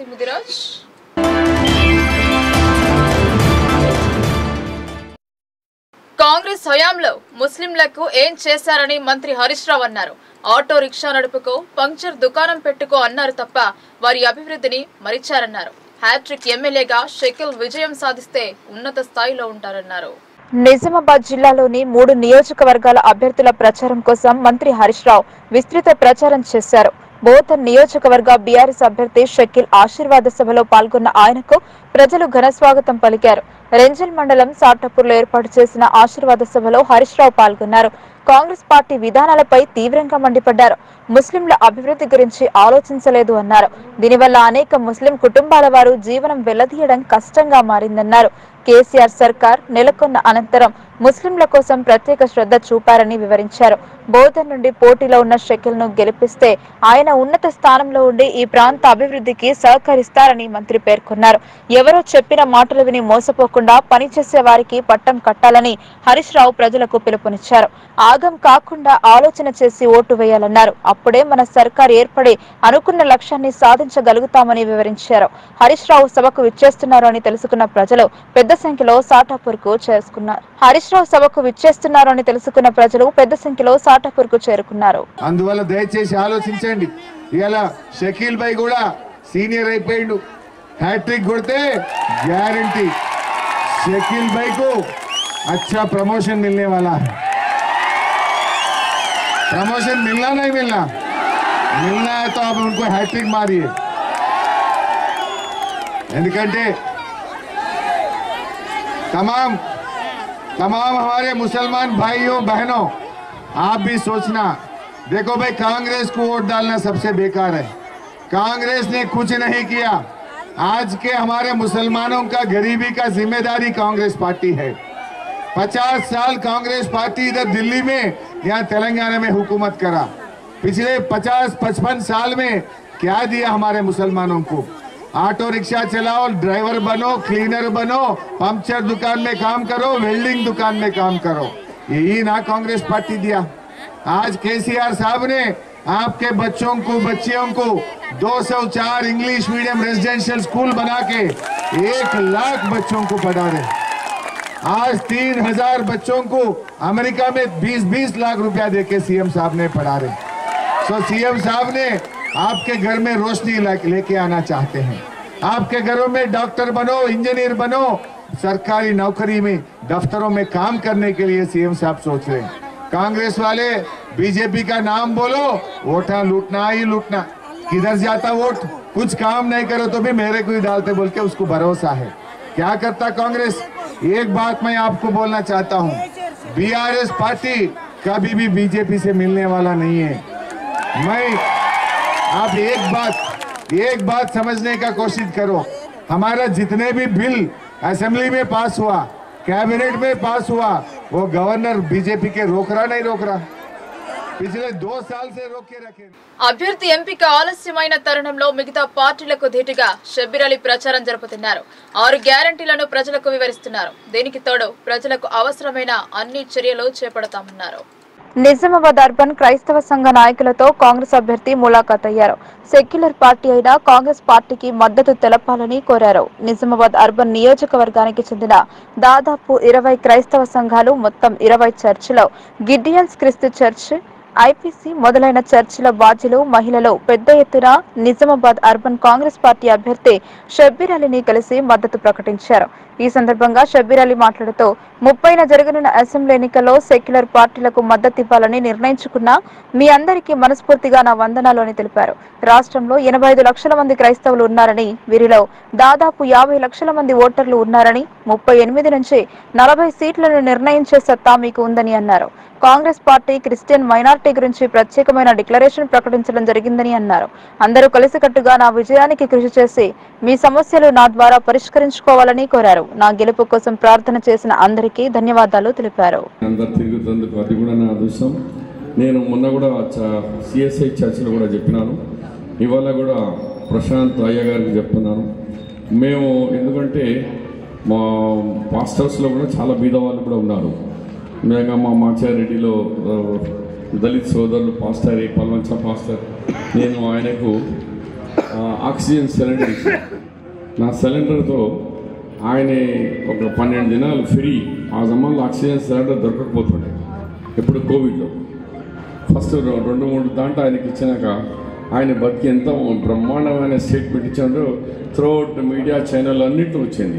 ముదిరాజ్ కాంగ్రెస్ హయాంలో ముస్లింలకు ఏం చేశారని మంత్రి హరీష్ రావు అన్నారు ఆటో రిక్షా నడుపుకో పంక్చర్ దుకాణం పెట్టుకో అన్నారు తప్ప వారి అభివృద్ధిని మరిచారన్నారు హ్యాట్రిక్ ఎమ్మెల్యేగా షకిల్ విజయం సాధిస్తే ఉన్నత స్థాయిలో ఉంటారన్నారు నిజామాబాద్ జిల్లాలోని మూడు నియోజకవర్గాల అభ్యర్థుల ప్రచారం కోసం మంత్రి హరీష్ రావు విస్తృత ప్రచారం చేశారు బోధన్ నియోజకవర్గ బీఆర్ఎస్ అభ్యర్థి షకీల్ ఆశీర్వాద సభలో పాల్గొన్న ఆయనకు ప్రజలు ఘన స్వాగతం పలికారు రెంజల్ మండలం సాటపూర్లో ఏర్పాటు చేసిన ఆశీర్వాద సభలో హరీష్ రావు పాల్గొన్నారు కాంగ్రెస్ పార్టీ విధానాలపై తీవ్రంగా మండిపడ్డారు ముస్లింల అభివృద్ధి గురించి ఆలోచించలేదు అన్నారు దీనివల్ల అనేక ముస్లిం కుటుంబాల వారు జీవనం వెల్లదీయడం కష్టంగా మారిందన్నారు కేసీఆర్ సర్కార్ నెలకొన్న అనంతరం ముస్లింల కోసం ప్రత్యేక శ్రద్ధ చూపారని వివరించారు బోధన్ నుండి పోటీలో ఉన్న షకిల్ ను గెలిపిస్తే ఆయన ఉన్నత స్థానంలో ఉండి ఈ ప్రాంత అభివృద్ధికి సహకరిస్తారని మంత్రి పేర్కొన్నారు ఎవరో చెప్పిన మాటలు విని మోసపోకుండా పనిచేసే వారికి పట్టం కట్టాలని హరీష్ రావు ప్రజలకు పిలుపునిచ్చారు ఆగం కాకుండా ఆలోచన చేసి ఓటు వేయాలన్నారు అప్పుడే మన సర్కార్ ఏర్పడి అనుకున్న లక్ష్యాన్ని సాధించగలుగుతామని వివరించారు హరీష్ రావు సభకు విచ్చేస్తున్నారు అని తెలుసుకున్న ప్రజలు పెద్ద సంఖ్యలో సాటాపూర్ కు చేసుకున్నారు హరీష్ రావు సభకు విచ్చేస్తున్నారు అని తెలుసుకున్న ప్రజలు పెద్ద సంఖ్యలో సాటాపూర్ కు చేరుకున్నారు అందువల్ల దయచేసి ఆలోచించండి ఇవాళ షకీల్ భాయ్ కూడా సీనియర్ అయిపోయిండు హ్యాట్రిక్ కొడితే గ్యారంటీ షకీల్ भाई को अच्छा प्रमोशन मिलने वाला है प्रमोशन मिलना नहीं मिलना मिलना है तो आप उनको हैट्रिक मारिए ఎందుకంటే तमाम तमाम हमारे मुसलमान भाइयों बहनों आप भी सोचना देखो भाई कांग्रेस को वोट डालना सबसे बेकार है कांग्रेस ने कुछ नहीं किया आज के हमारे मुसलमानों का गरीबी का जिम्मेदारी कांग्रेस पार्टी है पचास साल कांग्रेस पार्टी इधर दिल्ली में यहाँ तेलंगाना में हुकूमत करा पिछले पचास पचपन साल में क्या दिया हमारे मुसलमानों को ऑटो रिक्शा चलाओ ड्राइवर बनो क्लीनर बनो पंक्चर दुकान में काम करो वेल्डिंग दुकान में काम करो यही ना कांग्रेस पार्टी दिया आज केसीआर साहब ने आपके बच्चों को बच्चियों को 204 इंग्लिश मीडियम रेजिडेंशियल स्कूल बना के एक लाख बच्चों को पढ़ा रहे आज तीन हजार बच्चों को अमेरिका में 20-20 लाख रुपया देके सीएम साहब ने पढ़ा रहे सो सीएम साहब ने आपके घर में रोशनी ला- लेके आना चाहते हैं आपके घरों में डॉक्टर बनो इंजीनियर बनो सरकारी नौकरी में दफ्तरों में काम करने के लिए सीएम साहब सोच रहे हैं कांग्रेस वाले बीजेपी का नाम बोलो वोटा लूटना ही लूटना किधर जाता वोट कुछ काम नहीं करो तो भी मेरे को ही डालते बोल के उसको भरोसा है क्या करता कांग्रेस एक बात मैं आपको बोलना चाहता हूँ बीआरएस पार्टी कभी भी बीजेपी से मिलने वाला नहीं है मैं आप एक बात एक बात समझने का कोशिश करो हमारा जितने भी बिल असेंबली में पास हुआ कैबिनेट में पास हुआ वो गवर्नर बीजेपी के रोक रहा नहीं रोक रहा पिछले दो साल से रोक के रखे అభ్యర్థి ఎంపిక ఆలస్యమైన తరుణంలో మిగతా పార్టీలకు ధీటుగా షబ్బీర్ అలీ ప్రచారం జరుపుతున్నారు ఆరు గ్యారంటీలను ప్రజలకు వివరిస్తున్నారు దీనికి తోడు ప్రజలకు అవసరమైన అన్ని చర్యలు చేపడతామన్నారు నిజామాబాద్ అర్బన్ క్రైస్తవ సంఘ నాయకులతో కాంగ్రెస్ అభ్యర్థి ములాఖాత్ అయ్యారు సెక్యులర్ పార్టీ అయిన కాంగ్రెస్ పార్టీకి మద్దతు తెలపాలని కోరారు నిజామాబాద్ అర్బన్ నియోజకవర్గానికి చెందిన దాదాపు ఇరవై క్రైస్తవ సంఘాలు మొత్తం ఇరవై చర్చిలో గిడ్డియన్స్ క్రిస్తు చర్చ్ ఐపీసీ మొదలైన చర్చిల బాధ్యులు మహిళలు పెద్ద ఎత్తున నిజామాబాద్ అర్బన్ కాంగ్రెస్ పార్టీ అభ్యర్థి షబ్బీర్ అలీని కలిసి మద్దతు ప్రకటించారు ఈ సందర్భంగా షబ్బీర్ అలీ మాట్లాడుతూ ముప్పైన జరగనున్న అసెంబ్లీ ఎన్నికల్లో సెక్యులర్ పార్టీలకు మద్దతు ఇవ్వాలని నిర్ణయించుకున్నా మీ అందరికీ మనస్ఫూర్తిగా నా వందనాలు అని తెలిపారు రాష్ట్రంలో ఎనభై ఐదు లక్షల మంది క్రైస్తవులు ఉన్నారని వీరిలో దాదాపు యాభై లక్షల మంది ఓటర్లు ఉన్నారని ముప్పై ఎనిమిది నుంచి నలభై సీట్లను నిర్ణయించే సత్తా మీకు ఉందని అన్నారు కాంగ్రెస్ పార్టీ క్రిస్టియన్ మైనార్టీ గురించి ప్రత్యేకమైన డిక్లరేషన్ ప్రకటించడం జరిగిందని అన్నారు అందరూ కలిసికట్టుగా నా విజయానికి కృషి చేసి మీ సమస్యలు నా ద్వారా పరిష్కరించుకోవాలని కోరారు నా గెలుపు కోసం ప్రార్థన చేసిన అందరికీ ధన్యవాదాలు తెలిపారు అందరు తిరుగుతందుకు అది కూడా నా అదృష్టం నేను మొన్న కూడా సిఎస్ఐ చర్చిలో కూడా చెప్పినాను ఇవాళ కూడా ప్రశాంత్ అయ్య గారికి చెప్తున్నాను మేము ఎందుకంటే మా పాస్టర్స్లో కూడా చాలా బీద వాళ్ళు కూడా ఉన్నారు నిజంగా మా మాచారెడ్డిలో ఆ, దళిత్ సోదరులు పాస్టర్ పల్వంచ పాస్టర్ నేను ఆయనకు ఆ, ఆక్సిజన్ సిలిండర్ ఇచ్చారు నా సిలిండర్తో ఆయన ఒక పన్నెండు దినాలు ఫ్రీ ఆ జమాన్లో ఆక్సిజన్ సిలిండర్ దొరకకపోతుండే ఇప్పుడు కోవిడ్లో ఫస్ట్ రె- రెండు మూడు దాంట్లో ఆయనకి ఇచ్చినాక ఆయన బతికి ఎంత బ్రహ్మాండమైన స్టేట్మెంట్ ఇచ్చాడో త్రూఅవుట్ మీడియా ఛానల్ అన్నింటిలో వచ్చింది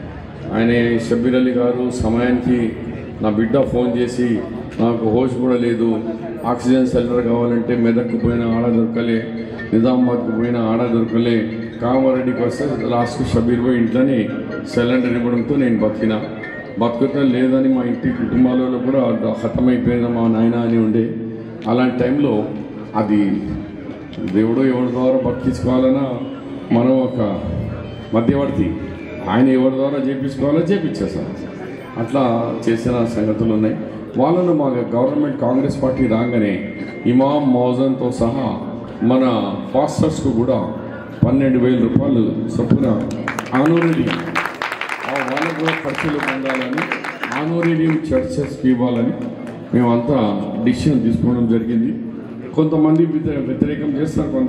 ఆయన షబ్బీర్ అలీ గారు సమయానికి నా బిడ్డ ఫోన్ చేసి నాకు హోష్ కూడా లేదు ఆక్సిజన్ సిలిండర్ కావాలంటే మెదక్కు పోయిన ఆడ దొరకలే నిజామాబాద్కు పోయిన ఆడ దొరకలే కామారెడ్డికి వస్తే లాస్ట్ షబీర్ పోయి ఇంట్లోనే సిలిండర్ ఇవ్వడంతో నేను బతికిన బతుకుతా లేదని మా ఇంటి కుటుంబాలలో కూడా హతమైపోయిన మా నాయన అని ఉండే అలాంటి టైంలో అది దేవుడు ఎవరి ద్వారా బతికించుకోవాలన్నా మనం ఒక మధ్యవర్తి ఆయన ఎవరి ద్వారా చేపించుకోవాలో చేపించేసాం అట్లా చేసిన సంగతులు ఉన్నాయి వాళ్ళను మా గవర్నమెంట్ కాంగ్రెస్ పార్టీ రాగానే ఇమాం మౌజన్తో సహా మన పాస్టర్స్కు కూడా పన్నెండు వేల రూపాయలు చొప్పున ఆనోరేడియం ఆ వాళ్ళకు కూడా ఖర్చులు పొందాలని ఆనోరేడియం చర్చెస్కి ఇవ్వాలని మేమంతా డిసిషన్ తీసుకోవడం జరిగింది కొంతమంది వ్యతిరే- వ్యతిరేకం చేస్తారు కొంత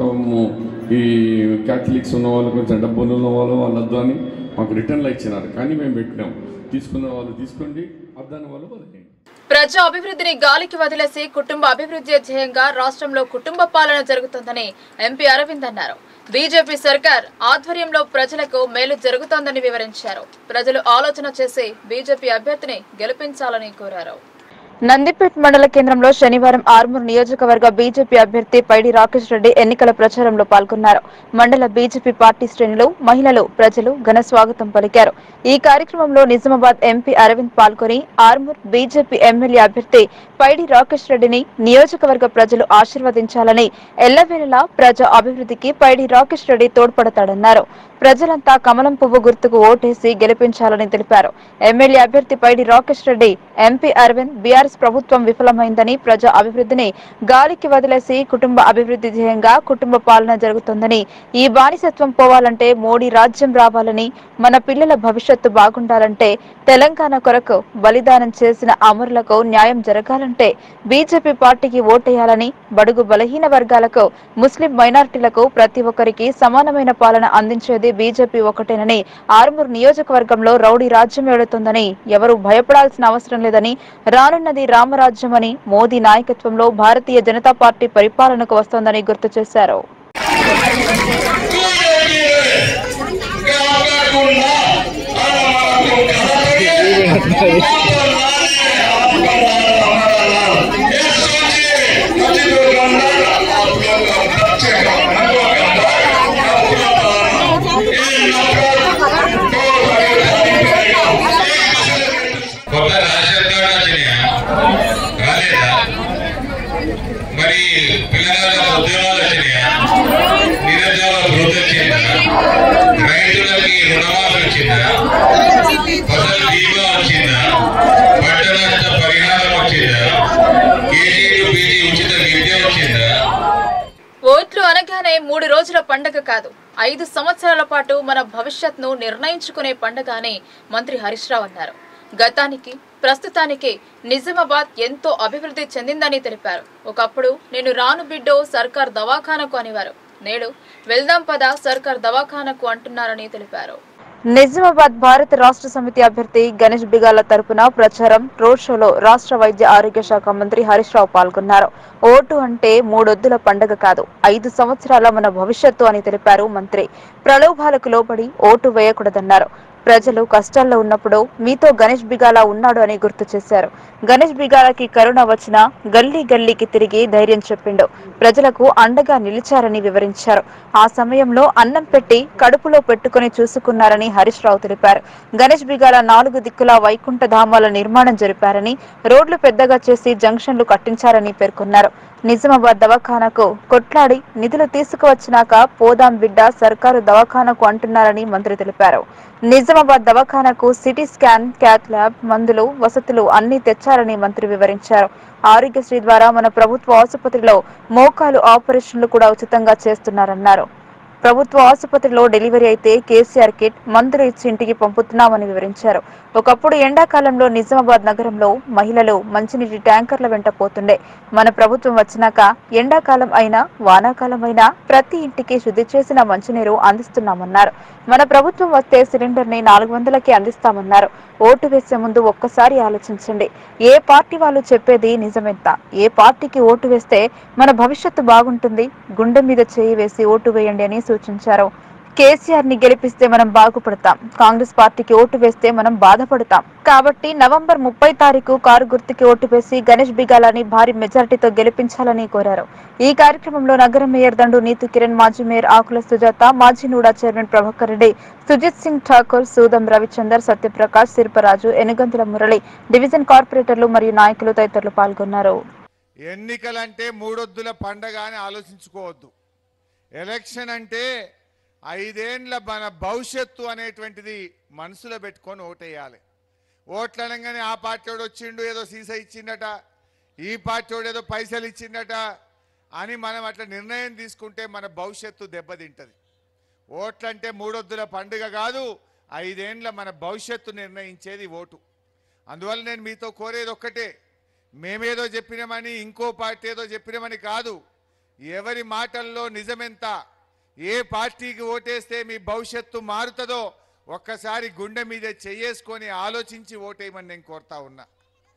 ఈ క్యాథలిక్స్ ఉన్న వాళ్ళు కొంచెం డబ్బులు ఉన్న వాళ్ళు వాళ్ళొద్దు అని మాకు రిటర్న్లో ఇచ్చినారు కానీ మేము పెట్టినాం తీసుకున్న వాళ్ళు తీసుకోండి అద్దాని వాళ్ళు వదిలేయండి ప్రజా అభివృద్ధిని గాలికి వదిలేసి కుటుంబ అభివృద్ధి ధ్యేయంగా రాష్ట్రంలో కుటుంబ పాలన జరుగుతోందని ఎంపీ అరవింద్ అన్నారు బీజేపీ సర్కార్ ఆధ్వర్యంలో ప్రజలకు మేలు జరుగుతోందని వివరించారు ప్రజలు ఆలోచన చేసి బీజేపీ అభ్యర్థిని గెలిపించాలని కోరారు నందిపేట్ మండల కేంద్రంలో శనివారం ఆర్మూర్ నియోజకవర్గ బీజేపీ అభ్యర్థి పైడి రాకేష్ రెడ్డి ఎన్నికల ప్రచారంలో పాల్గొన్నారు మండల బీజేపీ పార్టీ శ్రేణులు మహిళలు ప్రజలు ఘన స్వాగతం పలికారు ఈ కార్యక్రమంలో నిజామాబాద్ ఎంపీ అరవింద్ పాల్గొని ఆర్మూర్ బీజేపీ ఎమ్మెల్యే అభ్యర్థి పైడి రాకేష్ రెడ్డిని నియోజకవర్గ ప్రజలు ఆశీర్వదించాలని ఎల్లవేళలా ప్రజా అభివృద్ధికి పైడి రాకేష్ రెడ్డి తోడ్పడతాడన్నారు ప్రజలంతా కమలం పువ్వు గుర్తుకు ఓటేసి గెలిపించాలని తెలిపారు ఎమ్మెల్యే అభ్యర్థి పైడి రాకేష్ రెడ్డి ఎంపీ అరవింద్ బీఆర్ఎస్ ప్రభుత్వం విఫలమైందని ప్రజా అభివృద్ధిని గాలికి వదిలేసి కుటుంబ అభివృద్ధి ధ్యేయంగా కుటుంబ పాలన జరుగుతోందని ఈ బానిసత్వం పోవాలంటే మోడీ రాజ్యం రావాలని మన పిల్లల భవిష్యత్తు బాగుండాలంటే తెలంగాణ కొరకు బలిదానం చేసిన అమరులకు న్యాయం జరగాలంటే బీజేపీ పార్టీకి ఓటేయాలని బడుగు బలహీన వర్గాలకు ముస్లిం మైనారిటీలకు ప్రతి ఒక్కరికి సమానమైన పాలన అందించేది బీజేపీ ఒకటేనని ఆరుమూరు నియోజకవర్గంలో రౌడీ రాజ్యం ఏడుతోందని ఎవరూ భయపడాల్సిన అవసరం లేదని రానున్నది రామరాజ్యమని మోదీ నాయకత్వంలో భారతీయ జనతా పార్టీ పరిపాలనకు వస్తోందని గుర్తు చేశారు కొత్త రేషన్ కార్డు వచ్చినాయా రాలేదా మరి పిల్లగాళ్ళ ఉద్యోగాలు వచ్చినాయా నిరుద్యోగ వృద్ధి వచ్చిందా రైతులకి రుణమాఫీ వచ్చిందా ఫసల్ బీమా వచ్చిందా పంట నష్ట పరిహారం వచ్చిందా కేజీ టు పీజీ ఉచిత విద్య వచ్చిందా ఓట్లు అనగానే మూడు రోజుల పండగ కాదు ఐదు సంవత్సరాల పాటు మన భవిష్యత్ను నిర్ణయించుకునే పండగ అని మంత్రి హరీష్ రావు అన్నారు గతానికి ప్రస్తుతానికి నిజామాబాద్ ఎంతో అభివృద్ధి చెందిందని తెలిపారు ఒకప్పుడు నేను రాను బిడ్డో సర్కార్ దవాఖానకు అనేవారు నేడు వెళ్దాం పద సర్కార్ దవాఖానకు అంటున్నారని తెలిపారు నిజామాబాద్ భారత రాష్ట్ర సమితి అభ్యర్థి గణేష్ బిగాల తరపున ప్రచారం రోడ్ షోలో రాష్ట్ర వైద్య ఆరోగ్య శాఖ మంత్రి హరీష్ రావు పాల్గొన్నారు ఓటు అంటే మూడొద్దుల పండగ కాదు ఐదు సంవత్సరాల మన భవిష్యత్తు అని తెలిపారు మంత్రి ప్రలోభాలకు లోబడి ఓటు వేయకూడదన్నారు ప్రజలు కష్టాల్లో ఉన్నప్పుడు మీతో గణేష్ బిగాల ఉన్నాడు అని గుర్తు చేశారు గణేష్ బిగాలకి కరోనా వచ్చినా గల్లీ గల్లీకి తిరిగి ధైర్యం చెప్పిండు ప్రజలకు అండగా నిలిచారని వివరించారు ఆ సమయంలో అన్నం పెట్టి కడుపులో పెట్టుకుని చూసుకున్నారని హరీష్ రావు తెలిపారు గణేష్ బిగాల నాలుగు దిక్కుల వైకుంఠ ధామాల నిర్మాణం జరిపారని రోడ్లు పెద్దగా చేసి జంక్షన్లు కట్టించారని పేర్కొన్నారు నిజామాబాద్ దవాఖానకు కొట్లాడి నిధులు తీసుకువచ్చినాక పోదాం బిడ్డ సర్కారు దవాఖానకు అంటున్నారని మంత్రి తెలిపారు నిజామాబాద్ దవాఖానకు సిటీ స్కాన్ క్యాత్ ల్యాబ్ మందులు వసతులు అన్ని తెచ్చారని మంత్రి వివరించారు ఆరోగ్యశ్రీ ద్వారా మన ప్రభుత్వ ఆసుపత్రిలో మోకాలు ఆపరేషన్లు కూడా ఉచితంగా చేస్తున్నారన్నారు ప్రభుత్వ ఆసుపత్రిలో డెలివరీ అయితే కేసీఆర్ కిట్ మందులు ఇచ్చి ఇంటికి పంపుతున్నామని వివరించారు ఒకప్పుడు ఎండాకాలంలో నిజామాబాద్ నగరంలో మహిళలు మంచినీటి ట్యాంకర్ల వెంట పోతుండే మన ప్రభుత్వం వచ్చినాక ఎండాకాలం అయినా వానాకాలం అయినా ప్రతి ఇంటికి శుద్ధి చేసిన మంచినీరు అందిస్తున్నామన్నారు మన ప్రభుత్వం వస్తే సిలిండర్ ని నాలుగు వందలకి అందిస్తామన్నారు ఓటు వేసే ముందు ఒక్కసారి ఆలోచించండి ఏ పార్టీ వాళ్ళు చెప్పేది నిజమెంత ఏ పార్టీకి ఓటు వేస్తే మన భవిష్యత్తు బాగుంటుంది గుండె మీద చేయి వేసి ఓటు వేయండి అని సూచించారు కేసీఆర్ ని గెలిపిస్తే మనం బాగుపడతాం కాంగ్రెస్ పార్టీకి ఓటు వేస్తే మనం బాధపడతాం కాబట్టి నవంబర్ ముప్పై తారీఖు కారు గుర్తుకి ఓటు వేసి గణేష్ బిగాలని భారీ మెజార్టీతో గెలిపించాలని కోరారు ఈ కార్యక్రమంలో నగర మేయర్ దండు నీతు కిరణ్ మాజీ మేయర్ ఆకుల సుజాత మాజీ NUDA chairman Prabhakar Reddy Sujith Singh Thakur Sudam Ravichander Satyaprakash Shilparaju Enuganthula Murali division కార్పొరేటర్లు మరియు నాయకులు తదితరులు పాల్గొన్నారు ఎన్నికలంటే మూడొద్దుల పండగ అని ఆలోచించుకోవద్దు ఎలక్షన్ అంటే ఐదేండ్ల మన భవిష్యత్తు అనేటువంటిది మనసులో పెట్టుకొని ఓటేయాలి ఓట్లు అనగానే ఆ పార్టీ వాడు వచ్చిండు ఏదో సీసా ఇచ్చిండట ఈ పార్టీ వాడు ఏదో పైసలు ఇచ్చిండట అని మనం అట్లా నిర్ణయం తీసుకుంటే మన భవిష్యత్తు దెబ్బతింటది ఓట్లంటే మూడొద్దుల పండుగ కాదు ఐదేండ్ల మన భవిష్యత్తు నిర్ణయించేది ఓటు అందువల్ల నేను మీతో కోరేది ఒక్కటే మేమేదో చెప్పినామని ఇంకో పార్టీ ఏదో చెప్పినామని కాదు ఎవరి మాటల్లో నిజమెంత ఏ పార్టీకి ఓటేస్తే మీ భవిష్యత్తు మారుతుందో ఒక్కసారి గుండె మీద చెయ్యేసుకొని ఆలోచించి ఓటేయమని నేను కోరుతా ఉన్నా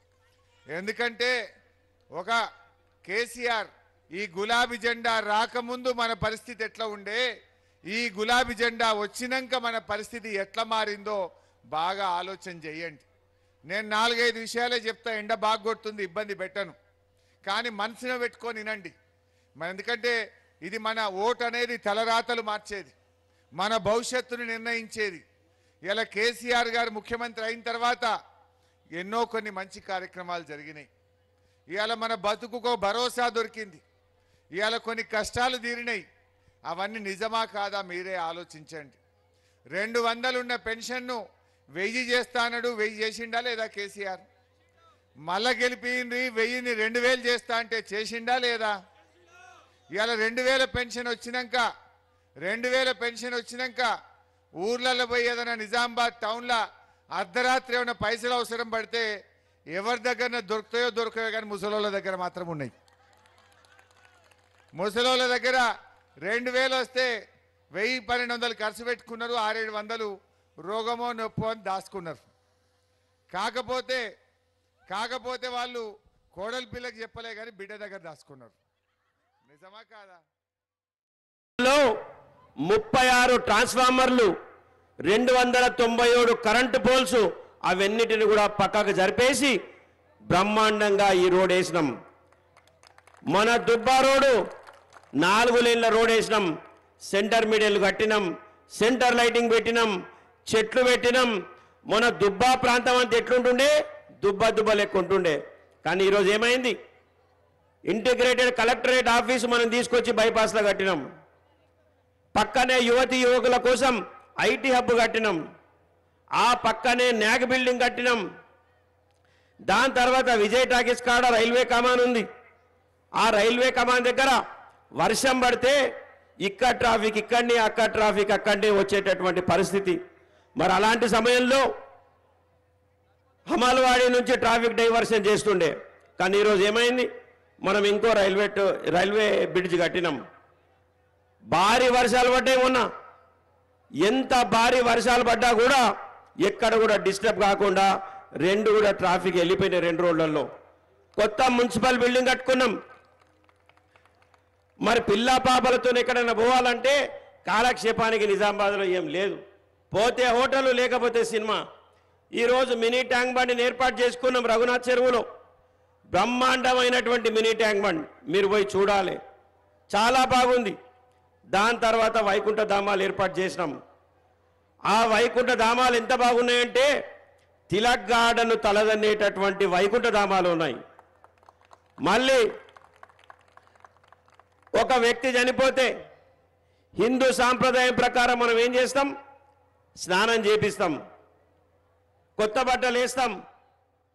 ఎందుకంటే ఒక కేసీఆర్ ఈ గులాబీ జెండా రాకముందు మన పరిస్థితి ఎట్లా ఉండే ఈ గులాబీ జెండా వచ్చినాక మన పరిస్థితి ఎట్లా మారిందో బాగా ఆలోచన చేయండి నేను నాలుగైదు విషయాలే చెప్తా ఎండ బాగా కొడుతుంది ఇబ్బంది పెట్టను కానీ మనసున పెట్టుకొని వినండి మన ఎందుకంటే ఇది మన ఓటు అనేది తలరాతలు మార్చేది మన భవిష్యత్తును నిర్ణయించేది ఇలా కేసీఆర్ గారు ముఖ్యమంత్రి అయిన తర్వాత ఎన్నో కొన్ని మంచి కార్యక్రమాలు జరిగినాయి ఇవాళ మన బతుకుకో భరోసా దొరికింది ఇవాళ కొన్ని కష్టాలు తీరినాయి అవన్నీ నిజమా కాదా మీరే ఆలోచించండి రెండు వందలున్న పెన్షన్ను వెయ్యి చేస్తానడు వెయ్యి చేసిండా లేదా కేసీఆర్ మళ్ళా గెలిపింది వెయ్యిని రెండు వేలు చేస్తా అంటే చేసిండా లేదా ఇవాళ రెండు వేల పెన్షన్ వచ్చినాక రెండు వేల పెన్షన్ వచ్చినాక ఊర్లలో పోయి ఏదైనా నిజామాబాద్ టౌన్లో అర్ధరాత్రి ఏమైనా పైసలు అవసరం పడితే ఎవరి దగ్గర దొరుకుతాయో దొరకయో కానీ ముసలోళ్ళ దగ్గర మాత్రం ఉన్నాయి ముసలోళ్ళ దగ్గర రెండు వేలు వస్తే వెయ్యి పన్నెండు వందలు ఖర్చు పెట్టుకున్నారు ఆరేడు వందలు రోగమో నొప్పో అని దాచుకున్నారు కాకపోతే కాకపోతే వాళ్ళు కోడలి పిల్లకి చెప్పలే కానీ బిడ్డ దగ్గర దాచుకున్నారు నిజమా కాదా లో ముప్పై ఆరు ట్రాన్స్ఫార్మర్లు రెండు వందల తొంభై ఏడు కరెంటు పోల్స్ అవన్నిటిని కూడా పక్కకు జరిపేసి బ్రహ్మాండంగా ఈ రోడ్ వేసినాం మన దుబ్బా రోడ్డు నాలుగు లేన్ల రోడ్ వేసినాం సెంటర్ మీడియలు కట్టినాం సెంటర్ లైటింగ్ పెట్టినాం చెట్లు పెట్టినాం మన దుబ్బా ప్రాంతం అంతా ఎట్లుంటుండే దుబ్బ దుబ్బ లెక్క ఉంటుండే కానీ ఈరోజు ఏమైంది ఇంటిగ్రేటెడ్ కలెక్టరేట్ ఆఫీస్ మనం తీసుకొచ్చి బైపాస్లో కట్టినాం పక్కనే యువతి యువకుల కోసం ఐటీ హబ్ కట్టినాం ఆ పక్కనే న్యాక్ బిల్డింగ్ కట్టినాం దాని తర్వాత విజయ్ టాకీస్ కాడ రైల్వే కమాన్ ఉంది ఆ రైల్వే కమాన్ దగ్గర వర్షం పడితే ఇక్కడ ట్రాఫిక్ ఇక్కడిని అక్కడ ట్రాఫిక్ అక్కడిని వచ్చేటటువంటి పరిస్థితి మరి అలాంటి సమయంలో హమాల్వాడి నుంచి ట్రాఫిక్ డైవర్షన్ చేస్తుండే కానీ ఈరోజు ఏమైంది మనం ఇంకో రైల్వే ట- రైల్వే బ్రిడ్జ్ కట్టినాం భారీ వర్షాలు పడ్డాయి మొన్న ఎంత భారీ వర్షాలు పడ్డా కూడా ఎక్కడ కూడా డిస్టర్బ్ కాకుండా రెండు కూడా ట్రాఫిక్ వెళ్ళిపోయినాయి రెండు రోడ్లలో కొత్త మున్సిపల్ బిల్డింగ్ కట్టుకున్నాం మరి పిల్లా పాపలతో ఎక్కడైనా పోవాలంటే కాలక్షేపానికి నిజామాబాద్లో ఏం లేదు పోతే హోటల్ లేకపోతే సినిమా ఈరోజు మినీ ట్యాంక్ బండిని ఏర్పాటు చేసుకున్నాం రఘునాథ్ చెరువులో బ్రహ్మాండమైనటువంటి మినీ ట్యాంక్ బండ్ మీరు పోయి చూడాలి చాలా బాగుంది దాని తర్వాత వైకుంఠ ధామాలు ఏర్పాటు చేసినాం ఆ వైకుంఠ ధామాలు ఎంత బాగున్నాయంటే తిలక్ గార్డెన్ తలదన్నేటటువంటి వైకుంఠ ధామాలు ఉన్నాయి మళ్ళీ ఒక వ్యక్తి చనిపోతే హిందూ సాంప్రదాయం ప్రకారం మనం ఏం చేస్తాం స్నానం చేపిస్తాం కొత్త బట్టలు వేస్తాం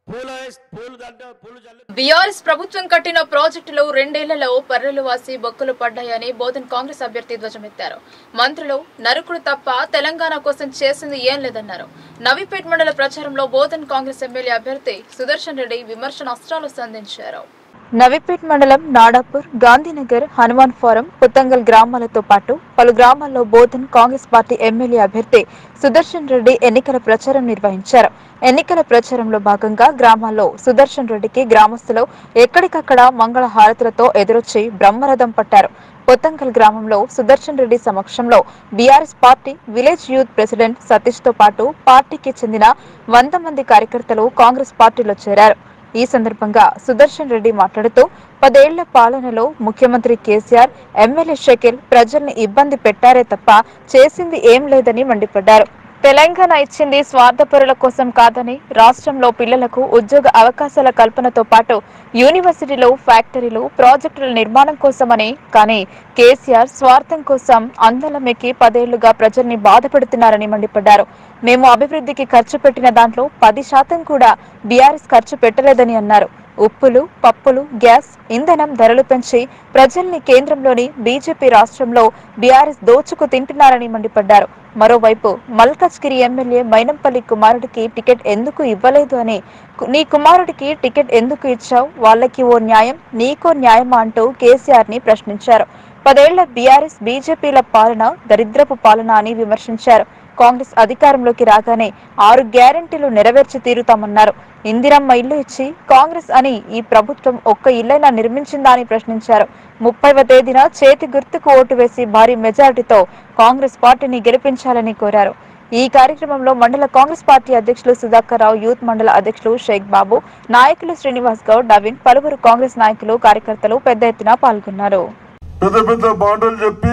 పూలు వేస్- పూలు దండ పూలు చల్లు బీఆర్ఎస్ ప్రభుత్వం కట్టిన ప్రాజెక్టులు రెండేళ్లలో పర్రెలు వాసి బొక్కులు పడ్డాయని బోధన్ కాంగ్రెస్ అభ్యర్థి ధ్వజమెత్తారు మంత్రులు నరుకుడు తప్ప తెలంగాణ కోసం చేసింది ఏం లేదన్నారు నవీపేట్ మండల ప్రచారంలో బోధన్ కాంగ్రెస్ ఎమ్మెల్యే అభ్యర్థి సుదర్శన్ రెడ్డి విమర్శనాస్త్రాలు సంధించారు నవిపేట్ మండలం నాడాపూర్ గాంధీనగర్ హనుమాన్ ఫారం పుత్తంగల్ గ్రామాలతో పాటు పలు గ్రామాల్లో బోధన్ కాంగ్రెస్ పార్టీ ఎమ్మెల్యే అభ్యర్థి సుదర్శన్ రెడ్డి ఎన్నికల ప్రచారం నిర్వహించారు ఎన్నికల ప్రచారంలో భాగంగా గ్రామాల్లో సుదర్శన్ రెడ్డికి గ్రామస్తులు ఎక్కడికక్కడ మంగళ హారతులతో ఎదురొచ్చి బ్రహ్మరథం పట్టారు పొత్తంకల్ గ్రామంలో సుదర్శన్ రెడ్డి సమక్షంలో BRS party village youth president Satish తో పాటు పార్టీకి చెందిన వంద మంది కార్యకర్తలు కాంగ్రెస్ పార్టీలో చేరారు ఈ సందర్భంగా సుదర్శన్ రెడ్డి మాట్లాడుతూ పదేళ్ల పాలనలో ముఖ్యమంత్రి కేసీఆర్ ఎమ్మెల్యే షకీల్ ప్రజల్ని ఇబ్బంది పెట్టారే తప్ప చేసింది ఏం లేదని మండిపడ్డారు తెలంగాణ ఇచ్చింది స్వార్థపరుల కోసం కాదని రాష్ట్రంలో పిల్లలకు ఉద్యోగ అవకాశాల కల్పనతో పాటు యూనివర్సిటీలు ఫ్యాక్టరీలు ప్రాజెక్టుల నిర్మాణం కోసమని కానీ కేసీఆర్ స్వార్థం కోసం అందలమెక్కి పదేళ్లుగా ప్రజల్ని బాధపెడుతున్నారని మండిపడ్డారు మేము అభివృద్ధికి ఖర్చు పెట్టిన దాంట్లో పది శాతం కూడా బీఆర్ఎస్ ఖర్చు పెట్టలేదని అన్నారు ఉప్పులు పప్పులు గ్యాస్ ఇంధనం ధరలు పెంచి ప్రజల్ని కేంద్రంలోని బీజేపీ రాష్ట్రంలో బీఆర్ఎస్ దోచుకు తింటున్నారని మండిపడ్డారు మరోవైపు మల్కజ్గిరి ఎమ్మెల్యే మైనంపల్లి కుమారుడికి టికెట్ ఎందుకు ఇవ్వలేదు అని కు- నీ కుమారుడికి టికెట్ ఎందుకు ఇచ్చావు వాళ్ళకి ఓ న్యాయం నీకో న్యాయమా అంటూ కేసీఆర్ ని ప్రశ్నించారు పదేళ్ల బీఆర్ఎస్ బీజేపీల పాలన దరిద్రపు పాలన అని విమర్శించారు కాంగ్రెస్ అధికారంలోకి రాగానే ఆరు గ్యారెంటీలు నెరవేర్చి తీరుతామన్నారు ఇందిరమ్మ ఇల్లు ఇచ్చి కాంగ్రెస్ అని ఈ ప్రభుత్వం ఒక్క ఇల్లైనా నిర్మించిందా అని ప్రశ్నించారు ముప్పైవ తేదీన చేతి గుర్తుకు ఓటు వేసి భారీ మెజారిటీతో కాంగ్రెస్ పార్టీని గెలిపించాలని కోరారు ఈ కార్యక్రమంలో మండల కాంగ్రెస్ పార్టీ అధ్యక్షులు సుధాకర్ రావు యూత్ మండల అధ్యక్షులు షేక్ బాబు నాయకులు శ్రీనివాస్ గౌడ్ నవీన్ పలువురు కాంగ్రెస్ నాయకులు కార్యకర్తలు పెద్ద ఎత్తున పాల్గొన్నారు పెద్ద పెద్ద మాటలు చెప్పి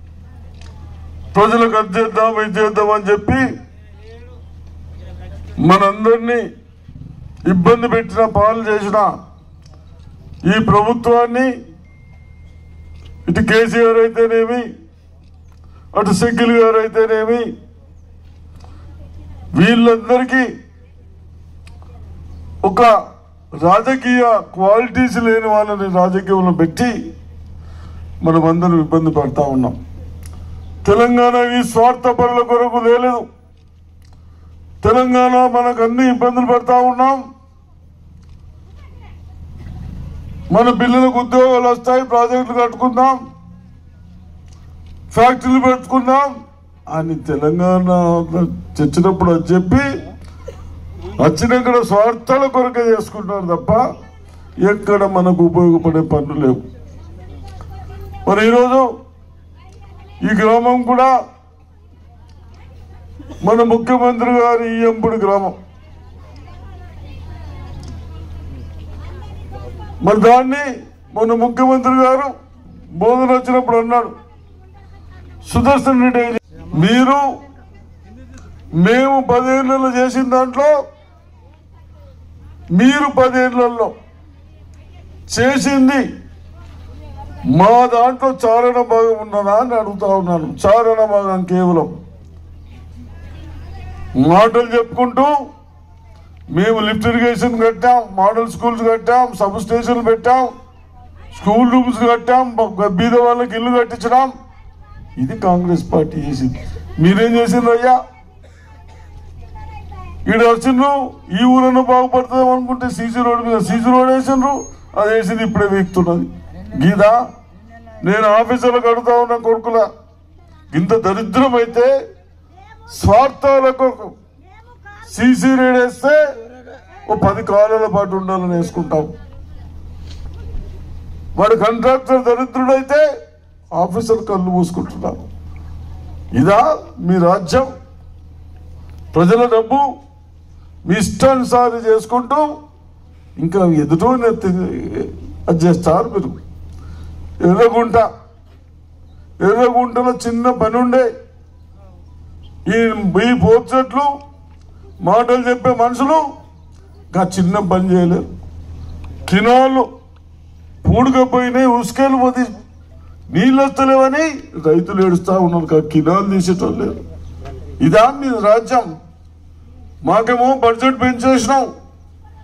ప్రజలకు అది చేద్దాం ఇది చేద్దాం అని చెప్పి మనందరినీ ఇబ్బంది పెట్టిన పాలు చేసిన ఈ ప్రభుత్వాన్ని ఇటు కేసీఆర్ అయితేనేమి అటు సెక్కిల్ గారు అయితేనేమి వీళ్ళందరికీ ఒక రాజకీయ క్వాలిటీస్ లేని వాళ్ళని రాజకీయంలో పెట్టి మనం అందరం ఇబ్బంది పడతా ఉన్నాం తెలంగాణ ఈ స్వార్థపరుల కొరకు లేదు తెలంగాణ మనకు అన్ని ఇబ్బందులు పడతా ఉన్నాం మన పిల్లలకు ఉద్యోగాలు వస్తాయి ప్రాజెక్టులు కట్టుకుందాం ఫ్యాక్టరీలు పెట్టుకుందాం అని తెలంగాణ తెచ్చినప్పుడు అది చెప్పి వచ్చినాక స్వార్థాల కొరకే చేసుకుంటున్నారు తప్ప ఎక్కడ మనకు ఉపయోగపడే పనులు లేవు మరి ఈరోజు ఈ గ్రామం కూడా మన ముఖ్యమంత్రి గారి ఈయంపుడి గ్రామం మరి దాన్ని మన ముఖ్యమంత్రి గారు బోధన వచ్చినప్పుడు అన్నాడు సుదర్శన్ రెడ్డి మీరు మేము పదేళ్లలో చేసిన దాంట్లో మీరు పదేళ్లలో చేసింది మా దాంట్లో చారణ భాగం ఉన్నదా అని అడుగుతా ఉన్నాను చారణ భాగం కేవలం మాటలు చెప్పుకుంటూ మేము లిఫ్ట్ ఇరిగేషన్ కట్టాం మోడల్ స్కూల్స్ కట్టాం సబ్ స్టేషన్లు పెట్టాం స్కూల్ రూమ్స్ కట్టాం బ- బీద వాళ్ళకి ఇల్లు కట్టించడం ఇది కాంగ్రెస్ పార్టీ చేసింది మీరేం చేసిండ్రు అయ్యా ఈడ వచ్చిండ్రు ఈ ఊరన్నా బాగుపడుతుంది అనుకుంటే సీసీ రోడ్ మీద సీసీ రోడ్ వేసిండ్రు అది వేసింది ఇప్పుడే వీక్తున్నది గీదా నేను ఆఫీసులకు అడుగుతా ఉన్న కొడుకుల ఇంత దరిద్రం అయితే స్వార్థాల కొరకు సీసీ రేడ్ వేస్తే ఓ పది కాలాల పాటు ఉండాలని వేసుకుంటాం వాడు కాంట్రాక్టర్ దరిద్రుడైతే ఆఫీసర్ కళ్ళు మూసుకుంటున్నారు ఇదా మీ రాజ్యం ప్రజల డబ్బు మీ ఇష్టానుసారి చేసుకుంటూ ఇంకా ఎదుటో అది చేస్తారు మీరు ఎర్రగుంట ఎర్రగుంటలో చిన్న పని ఉండే ఈ ఈ పోర్చెట్లు మాటలు చెప్పే మనుషులు ఇంకా చిన్న పని చేయలేరు కినాలు పూడుకపోయినాయి ఉసుకేలు పోతే నీళ్ళు వస్తలేవని రైతులు ఏడుస్తా ఉన్నారు కదా కినాలు తీసేటోళ్ళు లేరు ఇదా మీ రాజ్యం మాకేమో బడ్జెట్ పెంచేసినాం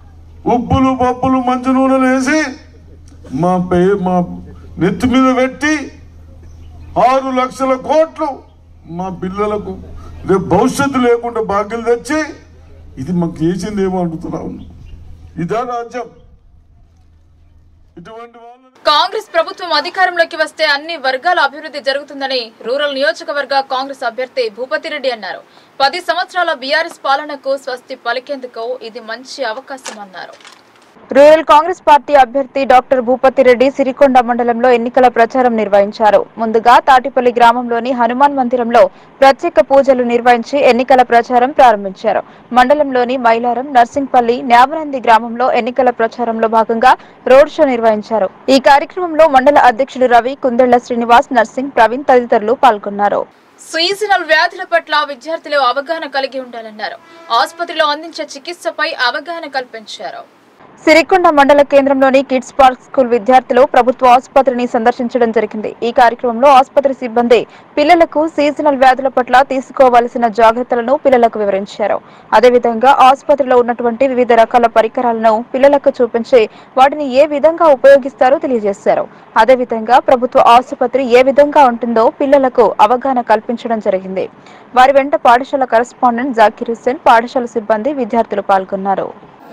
ఉప్పులు పప్పులు మంచి నూనెలు వేసి మా పే మా నెత్తి మీద పెట్టి ఆరు లక్షల కోట్లు మా పిల్లలకు రేపు భవిష్యత్తు లేకుండా బాధ్యతలు తెచ్చి ఇది మాకు చేసింది ఏమో అంటున్నావు ఇదా రాజ్యం ఇటువంటి వాళ్ళని కాంగ్రెస్ ప్రభుత్వం అధికారంలోకి వస్తే అన్ని వర్గాల అభివృద్ధి జరుగుతుందని రూరల్ నియోజకవర్గ కాంగ్రెస్ అభ్యర్థి భూపతిరెడ్డి అన్నారు పది సంవత్సరాల బీఆర్ఎస్ పాలనకు స్వస్తి పలికేందుకు ఇది మంచి అవకాశం అన్నారు రూరల్ కాంగ్రెస్ పార్టీ అభ్యర్థి డాక్టర్ భూపతి రెడ్డి సిరికొండ మండలంలో ఎన్నికల ప్రచారం నిర్వహించారు ముందుగా తాటిపల్లి గ్రామంలోని హనుమాన్ మందిరంలో ప్రత్యేక పూజలు నిర్వహించి ఎన్నికల ప్రచారం ప్రారంభించారు మండలంలోని మైలారం నర్సింగ్పల్లి న్యావనంది గ్రామంలో ఎన్నికల ప్రచారంలో భాగంగా రోడ్ షో నిర్వహించారు ఈ కార్యక్రమంలో మండల అధ్యక్షులు రవి కుందెళ్ల శ్రీనివాస్ నర్సింగ్ ప్రవీణ్ తదితరులు పాల్గొన్నారు సీజనల్ వ్యాధుల పట్ల విద్యార్థులు అవగాహన కలిగి ఉండాలన్నారు ఆసుపత్రిలో అందించే చికిత్సపై అవగాహన కల్పించారు సిరికొండ మండల కేంద్రంలోని కిడ్స్ పార్క్ స్కూల్ విద్యార్థులు ప్రభుత్వ ఆసుపత్రిని సందర్శించడం జరిగింది ఈ కార్యక్రమంలో ఆసుపత్రి సిబ్బంది పిల్లలకు సీజనల్ వ్యాధుల పట్ల తీసుకోవాల్సిన జాగ్రత్తలను పిల్లలకు వివరించారు అదేవిధంగా ఆసుపత్రిలో ఉన్నటువంటి వివిధ రకాల పరికరాలను పిల్లలకు చూపించి వాటిని ఏ విధంగా ఉపయోగిస్తారో తెలియజేశారు అదేవిధంగా ప్రభుత్వ ఆసుపత్రి ఏ విధంగా ఉంటుందో పిల్లలకు అవగాహన కల్పించడం జరిగింది వారి వెంట పాఠశాల కరెస్పాండెంట్ జాకిర్ హుస్సేన్ పాఠశాల సిబ్బంది విద్యార్థులు పాల్గొన్నారు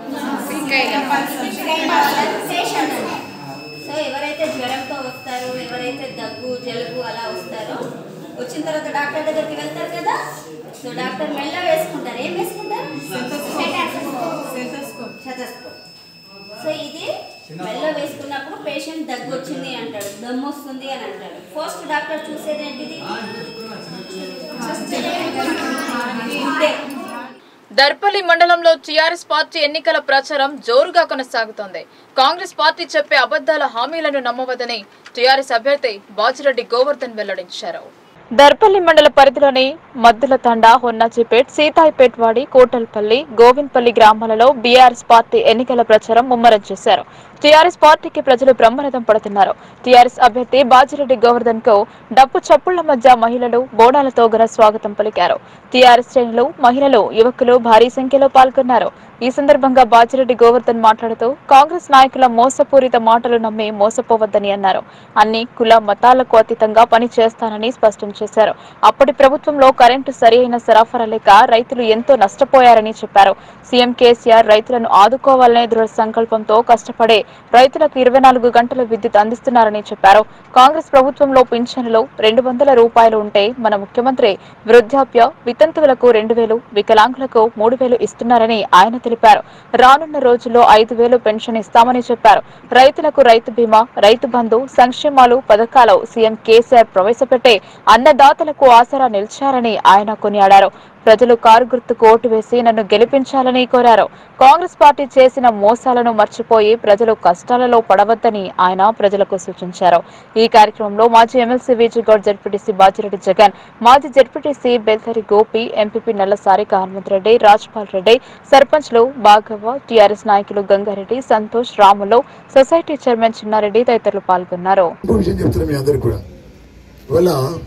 పేషెంట్ సో ఎవరైతే జ్వరంతో వస్తారో ఎవరైతే దగ్గు జలుబు అలా వస్తారో వచ్చిన తర్వాత డాక్టర్ దగ్గరికి వెళ్తారు కదా సో డాక్టర్ మెల్ల వేసుకుంటారు ఏం వేసుకుంటారు Stethoscope. సో ఇది మెల్ల వేసుకున్నప్పుడు పేషెంట్ దగ్గు వచ్చింది అంటాడు దమ్ము వస్తుంది అని అంటాడు ఫస్ట్ డాక్టర్ చూసేది ఏంటిది గుండె. దర్పల్లి మండలంలో టీఆర్ఎస్ పార్టీ ఎన్నికల ప్రచారం జోరుగా కొనసాగుతోంది కాంగ్రెస్ పార్టీ చెప్పే అబద్దాల హామీలను నమ్మవద్దని టీఆర్ఎస్ అభ్యర్థి బాజిరెడ్డి గోవర్ధన్ వెల్లడించారు దర్పల్లి మండల పరిధిలోని మద్దుల తండా హొన్నాచిపేట్ సీతాయిపేట్ వాడి కోటల్పల్లి గోవింద్పల్లి గ్రామాలలో బీఆర్ఎస్ పార్టీ ఎన్నికల ప్రచారం ముమ్మరం చేశారు టీఆర్ఎస్ పార్టీకి ప్రజలు బ్రహ్మరథం పడుతున్నారు టీఆర్ఎస్ అభ్యర్థి బాజిరెడ్డి గోవర్ధన్ కు డప్పు చప్పుళ్ల మధ్య మహిళలు బోనాలతో ఘన స్వాగతం పలికారు టీఆర్ఎస్ శ్రేణులు మహిళలు యువకులు భారీ సంఖ్యలో పాల్గొన్నారు ఈ సందర్భంగా బాజిరెడ్డి గోవర్ధన్ మాట్లాడుతూ కాంగ్రెస్ నాయకుల మోసపూరిత మాటలు నమ్మి మోసపోవద్దని అన్నారు అన్ని కుల మతాలకు అతీతంగా పని చేస్తానని స్పష్టం చేశారు అప్పటి ప్రభుత్వంలో కరెంటు సరి అయిన సరఫరా లేక రైతులు ఎంతో నష్టపోయారని చెప్పారు సీఎం కేసీఆర్ రైతులను ఆదుకోవాలనే దృఢ సంకల్పంతో కష్టపడే రైతులకు ఇరవై నాలుగు గంటల విద్యుత్ అందిస్తున్నారని చెప్పారు కాంగ్రెస్ ప్రభుత్వంలో పింఛన్లు రెండు వందల రూపాయలు ఉంటే మన ముఖ్యమంత్రి వృద్ధాప్య వితంతువులకు రెండు వేలు వికలాంగులకు మూడు వేలు ఇస్తున్నారని ఆయన తెలిపారు రానున్న రోజుల్లో ఐదు వేలు పెన్షన్ ఇస్తామని చెప్పారు రైతులకు రైతు బీమా రైతు బంధు సంక్షేమాలు పథకాలు సీఎం కేసీఆర్ ప్రవేశపెట్టే అన్నదాతలకు ఆసరా నిలిచారని ఆయన కొనియాడారు ప్రజలు కారు గుర్తుకు ఓటు వేసి నన్ను గెలిపించాలని కోరారు కాంగ్రెస్ పార్టీ చేసిన మోసాలను మర్చిపోయి ప్రజలు కష్టాలలో పడవద్దని ఆయన ప్రజలకు సూచించారు ఈ కార్యక్రమంలో మాజీ ఎమ్మెల్సీ విజయగౌడ్ జడ్పీటీసీ బాజిరెడ్డి జగన్ మాజీ జడ్పీటీసీ బెల్తరి గోపి ఎంపీపీ నల్లసారి హనుమంతరెడ్డి రాజ్పాల్ రెడ్డి సర్పంచ్లు బాగవ్వ టీఆర్ఎస్ నాయకులు గంగారెడ్డి సంతోష్ రాములు సొసైటీ చైర్మన్ చిన్నారెడ్డి తదితరులు పాల్గొన్నారు ఇంకో విషయం చెప్తున్నాం మీ అందరికి కూడా ఇవాళ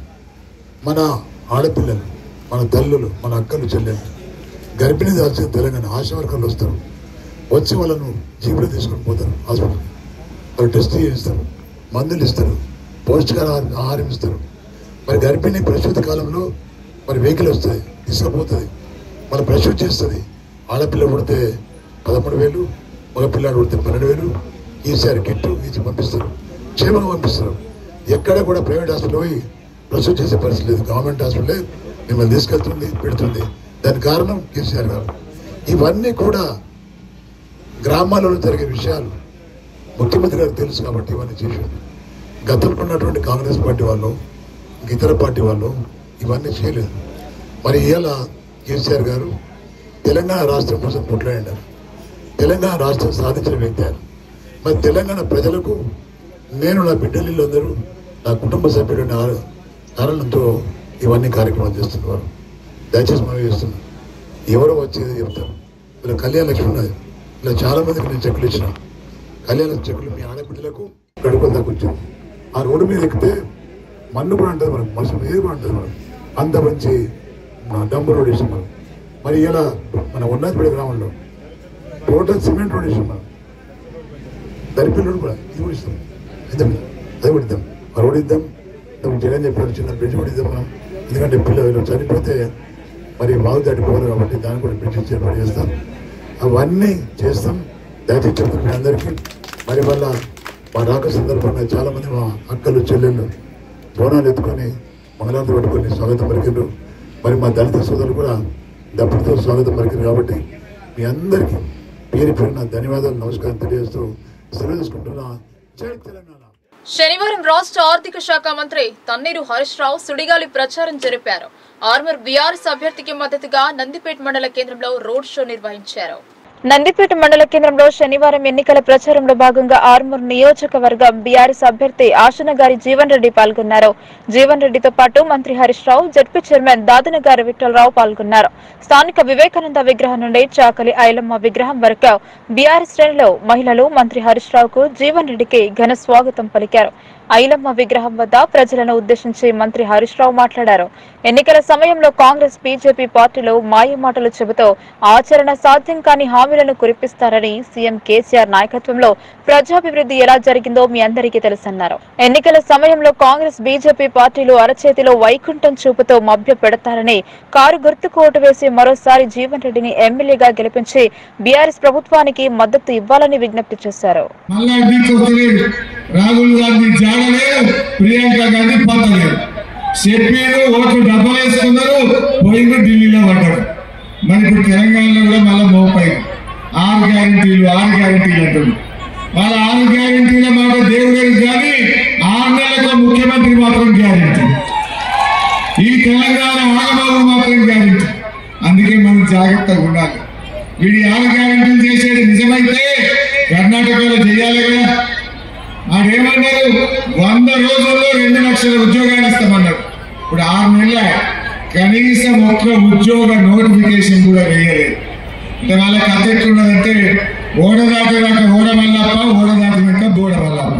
మన ఆడపిల్లలు మన తల్లులు మన అక్కలు చెల్లెలు గర్భిణీ దాల్చిన తెలంగాణ ఆశా వర్కర్లు వస్తారు వచ్చి వాళ్ళను జీబులో తీసుకొని పోతారు హాస్పిటల్కి వాళ్ళు టెస్ట్ చేయిస్తారు మందులు ఇస్తారు పౌష్టికార ఆహారం ఇస్తారు మరి గర్భిణీ ప్రసూతి కాలంలో మరి వెహికల్ వస్తుంది తీసుకుపోతుంది మన ప్రసూతి చేస్తుంది ఆడపిల్ల పుడితే పదమూడు వేలు మగ పిల్లాడు పుడితే పన్నెండు వేలు ఈసారి కిట్టు ఇచ్చి పంపిస్తారు క్షేమంగా పంపిస్తారు ఎక్కడ కూడా ప్రైవేట్ హాస్పిటల్ పోయి ప్రసూతి చేసే పరిస్థితి లేదు గవర్నమెంట్ హాస్పిటల్ మిమ్మల్ని తీసుకెళ్తుంది పెడుతుంది దానికి కారణం కేసీఆర్ గారు ఇవన్నీ కూడా గ్రామాలలో జరిగే విషయాలు ముఖ్యమంత్రి గారికి తెలుసు కాబట్టి ఇవన్నీ చేశారు గతంలో ఉన్నటువంటి కాంగ్రెస్ పార్టీ వాళ్ళు ఇంక ఇతర పార్టీ వాళ్ళు ఇవన్నీ చేయలేదు మరి ఇలా కేసీఆర్ గారు తెలంగాణ రాష్ట్రం కోసం కొట్లాడారు తెలంగాణ రాష్ట్రం సాధించిన వ్యక్తి ఆయన మరి తెలంగాణ ప్రజలకు నేను నా బిడ్డలు అందరూ నా కుటుంబ సభ్యుడు కారణంతో ఇవన్నీ కార్యక్రమాలు చేస్తున్నారు దయచేసి మనం చేస్తున్నాం ఎవరో వచ్చేది చెప్తారు ఇలా కళ్యాణ లక్ష్మి ఉన్నది ఇలా చాలా మందికి నేను చెక్కులు ఇచ్చిన కళ్యాణ చెక్కులు మీ ఆడబిడ్డలకు గడుపుకుందా కొంచెం ఆ రోడ్డు మీద ఎక్కితే మన్ను కూడా ఉంటుంది మనకు మనసు ఏది కూడా ఉంటుంది మనం అంత మంచి డబ్బు రోడ్ వేసాం మనం మరి ఇలా మన ఉన్నతిపేట గ్రామంలో టోటల్ సిమెంట్ రోడ్ ఇస్తాం మనం దరిపిల్ రోడ్ కూడా ఇది కూడా ఇస్తాం ఇద్దాం అది కూడా ఇద్దాం ఆ రోడ్ ఇద్దాం ఇంతకు జగన్ చెప్పారు చిన్న బ్రిడ్జ్ కూడా ఇద్దాం మనం ఎందుకంటే పిల్లలు చనిపోతే మరి బాగు దాటిపోరు కాబట్టి దాన్ని కూడా బ్రిడ్జ్ ఇచ్చి ఏర్పాటు చేస్తాం అవన్నీ చేస్తాం దయచేసి చెప్తాం మీ అందరికీ మరి వల్ల మా రాక సందర్భంగా చాలా మంది మా అక్కలు చెల్లెళ్ళు బోనాలు ఎత్తుకొని మంగళాంతి పట్టుకొని స్వాగతం పలికిండ్రు మరి మా దళిత సోదరులు కూడా దప్పుడుతో స్వాగతం పలికిండ్రు కాబట్టి మీ అందరికీ పేరు పేరున ధన్యవాదాలు నమస్కారం తెలియజేస్తూ సెలవు తీసుకుంటున్నా జై తెలంగాణ శనివారం రాష్ట్ర ఆర్థిక శాఖ మంత్రి తన్నీరు హరీష్ రావు సుడిగాలి ప్రచారం జరిపారు ఆర్మర్ బీఆర్ఎస్ అభ్యర్థికి మద్దతుగా నందిపేట్ మండల కేంద్రంలో రోడ్ షో నిర్వహించారు నందిపేట మండల కేంద్రంలో శనివారం ఎన్నికల ప్రచారంలో భాగంగా ఆర్మూర్ నియోజకవర్గం బీఆర్ఎస్ అభ్యర్థి ఆశన గారి జీవన్ రెడ్డి పాల్గొన్నారు జీవన్ రెడ్డితో పాటు మంత్రి హరీష్ రావు జడ్పీ చైర్మన్ దాదన గారి విఠలరావు పాల్గొన్నారు స్థానిక వివేకానంద విగ్రహం నుండి చాకలి ఐలమ్మ విగ్రహం వరకు బీఆర్ఎస్ శ్రేణిలో మహిళలు మంత్రి హరీష్ రావుకు జీవన్ రెడ్డికి ఘన స్వాగతం పలికారు ఐలమ్మ విగ్రహం వద్ద ప్రజలను ఉద్దేశించి మంత్రి హరీష్ రావు మాట్లాడారు ఎన్నికల సమయంలో కాంగ్రెస్ బీజేపీ పార్టీలు మాయమాటలు చెబుతూ ఆచరణ సాధ్యం కాని హామీలను కురిపిస్తారని సీఎం కేసీఆర్ నాయకత్వంలో ప్రజాభివృద్ధి ఎలా జరిగిందో మీ అందరికీ తెలుసన్నారు ఎన్నికల సమయంలో కాంగ్రెస్ బీజేపీ పార్టీలు అరచేతిలో వైకుంఠం చూపుతూ మభ్య పెడతారని కారు గుర్తుకు ఓటు వేసి మరోసారి జీవన్ రెడ్డిని ఎమ్మెల్యేగా గెలిపించి బీఆర్ఎస్ ప్రభుత్వానికి మద్దతు ఇవ్వాలని విజ్ఞప్తి చేశారు మళ్ళా తీసుకొస్తలేదు రాహుల్ గాంధీ జాడలేదు ప్రియాంక గాంధీ పట్టలేదు చెప్పారు ఓట్లు డబ్బులు వేసుకున్నారు పోయింది ఢిల్లీలో పడ్డారు మరి ఇప్పుడు తెలంగాణలో కూడా మళ్ళీ మోపాయి ఆరు గ్యారంటీలు ఆరు గ్యారంటీలు అంటుంది వాళ్ళ ఆరు గ్యారంటీల మాట దేవుడికి కానీ ఆరు నెలలకు ముఖ్యమంత్రి మాత్రం గ్యారంటీ ఈ తెలంగాణ ఆగబాబు మాత్రం గ్యారంటీ అందుకే మనం జాగ్రత్తగా ఉండాలి వీడి ఆరు గ్యారంటీలు చేసేది నిజమైతే కర్ణాటకలో చేయాలి కదా ఆడేమన్నారు వంద రోజుల్లో రెండు లక్షల ఉద్యోగాలు ఇస్తామన్నారు ఇప్పుడు ఆరు నెలల కనీసం ఒక్క ఉద్యోగ నోటిఫికేషన్ కూడా వేయలేదు అంటే వాళ్ళ కథ ఎట్లున్నదంటే ఓడ దాటినాక ఓడ మల్లప్ప ఓడ దాటినాక బోడ మల్లప్ప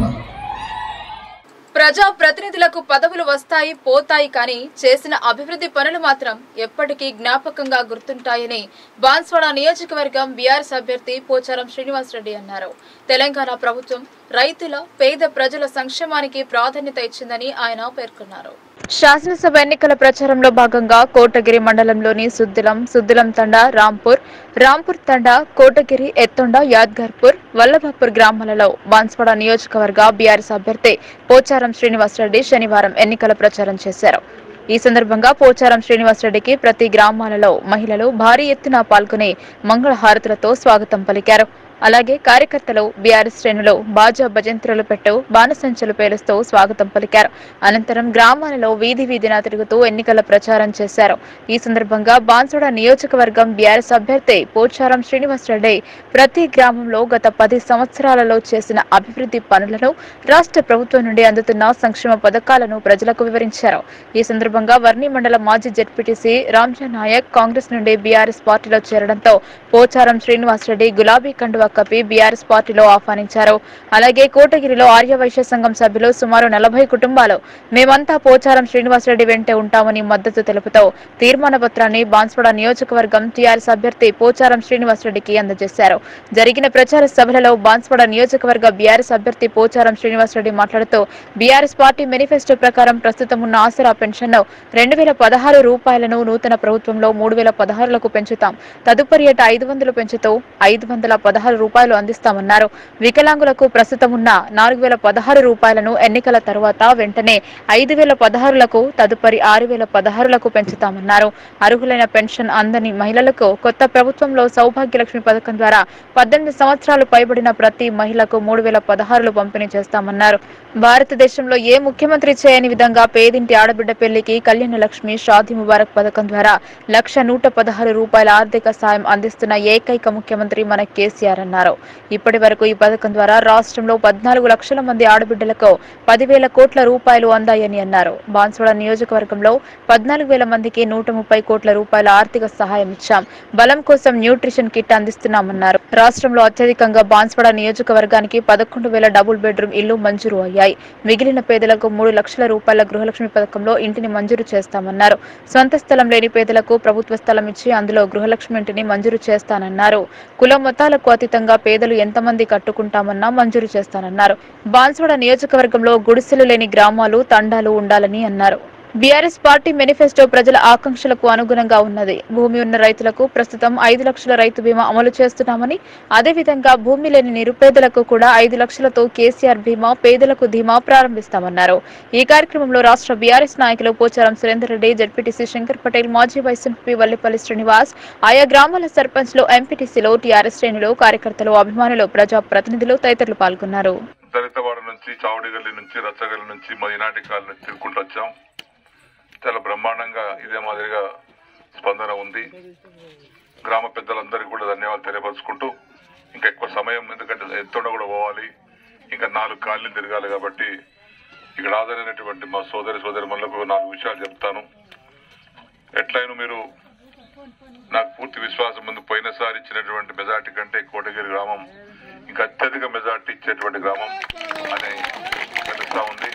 ప్రజా ప్రతినిధులకు పదవులు వస్తాయి పోతాయి కానీ చేసిన అభివృద్ధి పనులు మాత్రం ఎప్పటికీ జ్ఞాపకంగా గుర్తుంటాయని బాన్స్వాడ నియోజకవర్గం బీఆర్ఎస్ అభ్యర్థి పోచారం శ్రీనివాసరెడ్డి అన్నారు తెలంగాణ ప్రభుత్వం రైతుల పేద ప్రజల సంక్షేమానికి ప్రాధాన్యత ఇచ్చిందని ఆయన పేర్కొన్నారు శాసనసభ ఎన్నికల ప్రచారంలో భాగంగా కోటగిరి మండలంలోని సుద్దిలం సుద్దిలం తండా రాంపూర్ రాంపూర్ తండా కోటగిరి ఎత్తొండ యాద్గార్పూర్ వల్లభాపూర్ గ్రామాలలో బాన్స్వాడ నియోజకవర్గ బీఆర్ఎస్ అభ్యర్థి పోచారం శ్రీనివాసరెడ్డి శనివారం ఎన్నికల ప్రచారం చేశారు ఈ సందర్భంగా పోచారం శ్రీనివాసరెడ్డికి ప్రతి గ్రామాలలో మహిళలు భారీ ఎత్తున పాల్గొని మంగళహారతులతో స్వాగతం పలికారు అలాగే కార్యకర్తలు బీఆర్ఎస్ శ్రేణులు బాజా భజంత్రులు పెట్టు బాణసంచలు పేలుస్తూ స్వాగతం పలికారు అనంతరం గ్రామాలలో వీధి వీధిన తిరుగుతూ ఎన్నికల ప్రచారం చేశారు ఈ సందర్భంగా బాన్సుడ నియోజకవర్గం బీఆర్ఎస్ అభ్యర్థి పోచారం శ్రీనివాసరెడ్డి ప్రతి గ్రామంలో గత పది సంవత్సరాలలో చేసిన అభివృద్ధి పనులను రాష్ట్ర ప్రభుత్వం నుండి అందుతున్న సంక్షేమ పథకాలను ప్రజలకు వివరించారు ఈ సందర్భంగా వర్ణి మండల మాజీ జెడ్పీటీసీ రామ్జా నాయక్ కాంగ్రెస్ నుండి బీఆర్ఎస్ పార్టీలో చేరడంతో పోచారం శ్రీనివాసరెడ్డి గులాబీ కండువా కప్పి బీఆర్ఎస్ పార్టీలో ఆహ్వానించారు అలాగే కోటగిరిలో ఆర్యవైశ్య సంఘం సభ్యులు సుమారు నలభై కుటుంబాలు మేమంతా పోచారం శ్రీనివాసరెడ్డి వెంటే ఉంటామని మద్దతు తెలుపుతూ తీర్మాన పత్రాన్ని బాన్స్వాడ నియోజకవర్గం టీఆర్ఎస్ అభ్యర్థి పోచారం శ్రీనివాసరెడ్డికి అందజేశారు జరిగిన ప్రచార సభలలో బాన్స్వాడ నియోజకవర్గ బీఆర్ఎస్ అభ్యర్థి పోచారం శ్రీనివాసరెడ్డి మాట్లాడుతూ బీఆర్ఎస్ పార్టీ మేనిఫెస్టో ప్రకారం ప్రస్తుతం ఉన్న ఆసరా పెన్షన్ రెండు వేల పదహారు రూపాయలను నూతన ప్రభుత్వంలో మూడు వేల పదహారులకు పెంచుతాం తదుపరి ఏటా ఐదు వందలు పెంచుతూ ఐదు వందల పదహారు రూపాయలు అందిస్తామన్నారు వికలాంగులకు ప్రస్తుతం ఉన్న నాలుగు వేల పదహారు రూపాయలను ఎన్నికల తర్వాత వెంటనే ఐదు వేల పదహారులకు తదుపరి ఆరు వేల పదహారులకు పెంచుతామన్నారు అర్హులైన పెన్షన్ అందని మహిళలకు కొత్త ప్రభుత్వంలో సౌభాగ్యలక్ష్మి పథకం ద్వారా పద్దెనిమిది సంవత్సరాలు పైబడిన ప్రతి మహిళకు మూడు వేల పదహారులు పంపిణీ చేస్తామన్నారు భారతదేశంలో ఏ ముఖ్యమంత్రి చేయని విధంగా పేదింటి ఆడబిడ్డ పెళ్లికి కళ్యాణ లక్ష్మి షాదీ ముబారక్ పథకం ద్వారా లక్ష నూట పదహారు రూపాయల ఆర్థిక సాయం అందిస్తున్న ఏకైక ముఖ్యమంత్రి మన కేసీఆర్ అన్నారు ఇప్పటి వరకు ఈ పథకం ద్వారా రాష్ట్రంలో పద్నాలుగు లక్షల మంది ఆడబిడ్డలకు పదివేల కోట్ల రూపాయలు అందాయని అన్నారు బాన్సువాడ నియోజకవర్గంలో పద్నాలుగు వేల మందికి నూట ముప్పై కోట్ల రూపాయల ఆర్థిక సహాయం ఇచ్చాం బలం కోసం న్యూట్రిషన్ కిట్ అందిస్తున్నామన్నారు రాష్ట్రంలో అత్యధికంగా బాన్స్వాడ నియోజకవర్గానికి పదకొండు వేల డబుల్ బెడ్రూమ్ ఇళ్లు మంజూరు అయ్యాయి మిగిలిన పేదలకు మూడు లక్షల రూపాయల గృహలక్ష్మి పథకంలో ఇంటిని మంజూరు చేస్తామన్నారు సొంత స్థలం లేని పేదలకు ప్రభుత్వ స్థలం ఇచ్చి అందులో గృహలక్ష్మి ఇంటిని మంజూరు చేస్తానన్నారు కుల మతాలకు అతీతంగా పేదలు ఎంతమంది కట్టుకుంటామన్నా మంజూరు చేస్తానన్నారు బాన్స్వాడ నియోజకవర్గంలో గుడిసెలు లేని గ్రామాలు తండాలు ఉండాలని అన్నారు బీఆర్ఎస్ పార్టీ మేనిఫెస్టో ప్రజల ఆకాంక్షలకు అనుగుణంగా ఉన్నది భూమి ఉన్న రైతులకు ప్రస్తుతం ఐదు లక్షల రైతు బీమా అమలు చేస్తున్నామని అదేవిధంగా భూమి లేని నిరుపేదలకు కూడా ఐదు లక్షలతో కేసీఆర్ బీమా పేదలకు ధీమా ప్రారంభిస్తామన్నారు ఈ కార్యక్రమంలో రాష్ట్ర బీఆర్ఎస్ నాయకులు పోచారం సురేందర్ రెడ్డి జడ్పీటీసీ శంకర్ పటేల్ మాజీ వైస్ ఎంపీ వల్లిపల్లి శ్రీనివాస్ ఆయా గ్రామాల సర్పంచ్లు ఎంపీటీసీలో టీఆర్ఎస్ శ్రేణులు కార్యకర్తలు అభిమానులు ప్రజా ప్రతినిధులు తదితరులు పాల్గొన్నారు దళితవాడ నుంచి చావడిగల్లి నుంచి రచ్చగల్లి నుంచి మదినాటి కాలి నుంచి తిరుగుకుంటూ వచ్చాం చాలా బ్రహ్మాండంగా ఇదే మాదిరిగా స్పందన ఉంది గ్రామ పెద్దలందరికీ కూడా ధన్యవాదాలు తెలియపరుచుకుంటూ ఇంకా ఎక్కువ సమయం ఎందుకంటే ఎత్తుండ కూడా పోవాలి ఇంకా నాలుగు కాళ్ళు తిరగాలి కాబట్టి ఇక్కడ హాజరైనటువంటి మా సోదరి సోదరి మనులకు నాలుగు విషయాలు చెప్తాను ఎట్లయినా మీరు నాకు పూర్తి విశ్వాసం ఉంది పోయినసారి ఇచ్చినటువంటి మెజార్టీ కంటే కోటగిరి గ్రామం ఇంకా అత్యధిక మెజార్టీ ఇచ్చేటువంటి గ్రామం అని తెలుస్తా ఉంది